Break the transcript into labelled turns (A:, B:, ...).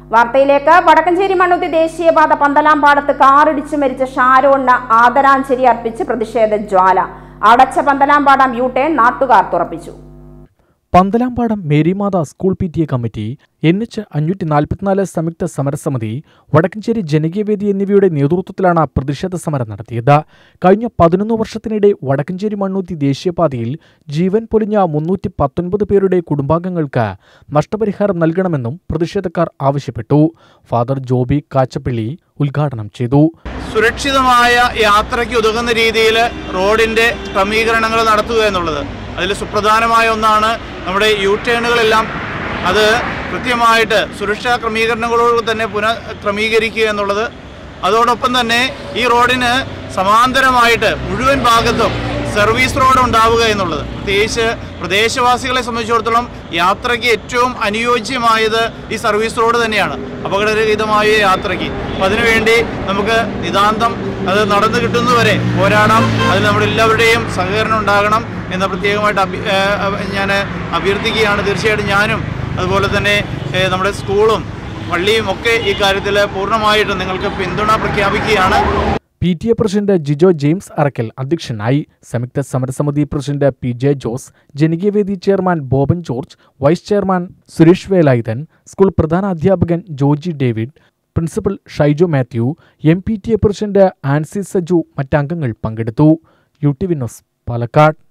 A: വാർത്തയിലേക്ക് വടക്കഞ്ചേരി മണ്ണുത്തി ദേശീയപാത പന്തലാംപാടത്ത് കാറിടിച്ച് മരിച്ച ഷാരോണിന് ആദരാഞ്ജലി അർപ്പിച്ച് പ്രതിഷേധ ജ്വാല അടച്ച പന്തലാംപാടം യു ടേൺ നാട്ടുകാർ തുറപ്പിച്ചു
B: Panthalampadam Marymatha school P T A committee N H അഞ്ഞൂറ്റി നാൽപ്പത്തിനാല് സംയുക്ത സമരസമിതി വടക്കഞ്ചേരി ജനകീയവേദി എന്നിവയുടെ നേതൃത്വത്തിലാണ് പ്രതിഷേധ സമരം നടത്തിയത് കഴിഞ്ഞ പതിനൊന്ന് വർഷത്തിനിടെ വടക്കഞ്ചേരി മണ്ണൂത്തി ദേശീയപാതയിൽ ജീവൻ പൊലിഞ്ഞ മുന്നൂറ്റി പത്തൊൻപത് പേരുടെ കുടുംബാംഗങ്ങൾക്ക് നഷ്ടപരിഹാരം നൽകണമെന്നും പ്രതിഷേധക്കാർ ആവശ്യപ്പെട്ടു ഫാദർ ജോബി കാച്ചപ്പള്ളി ഉദ്ഘാടനം ചെയ്തു
C: സുരക്ഷിതമായ യാത്രയ്ക്ക് ഉതകുന്ന രീതിയിൽ റോഡിൻ്റെ ക്രമീകരണങ്ങൾ നടത്തുക എന്നുള്ളത് അതിൽ സുപ്രധാനമായ ഒന്നാണ് നമ്മുടെ യു ടേണുകളെല്ലാം അത് കൃത്യമായിട്ട് സുരക്ഷാ ക്രമീകരണങ്ങളോട് തന്നെ പുനഃ ക്രമീകരിക്കുക എന്നുള്ളത് അതോടൊപ്പം തന്നെ ഈ റോഡിന് സമാന്തരമായിട്ട് മുഴുവൻ ഭാഗത്തും സർവീസ് റോഡ് ഉണ്ടാവുക എന്നുള്ളത് പ്രത്യേകിച്ച് പ്രദേശവാസികളെ സംബന്ധിച്ചിടത്തോളം യാത്രയ്ക്ക് ഏറ്റവും അനുയോജ്യമായത് ഈ സർവീസ് റോഡ് തന്നെയാണ് അപകടരഹിതമായ യാത്രയ്ക്ക് അപ്പം അതിനുവേണ്ടി നമുക്ക് നിതാന്തം അത് നടന്നു കിട്ടുന്നതുവരെ പോരാടാം അതിൽ നമ്മുടെ എല്ലാവരുടെയും സഹകരണം ഉണ്ടാകണം എന്ന് പ്രത്യേകമായിട്ട് അഭി ഞാൻ അഭ്യർത്ഥിക്കുകയാണ് തീർച്ചയായിട്ടും ഞാനും അതുപോലെ തന്നെ ഏഹ്, നമ്മുടെ സ്കൂളും പള്ളിയും ഒക്കെ ഈ കാര്യത്തിൽ പൂർണ്ണമായിട്ടും നിങ്ങൾക്ക് പിന്തുണ പ്രഖ്യാപിക്കുകയാണ്
B: P T A president Jijo James Arackal അധ്യക്ഷനായി സംയുക്ത സമരസമിതി പ്രസിഡന്റ് പി ജെ ജോസ് ജനകീയവേദി chairman Boban George vice chairman Suresh Velayudhan school പ്രധാന അധ്യാപകൻ Joji David principal Shaijo Mathew M P T A president Ancy Saju മറ്റംഗങ്ങൾ പങ്കെടുത്തു U T V news Palakkad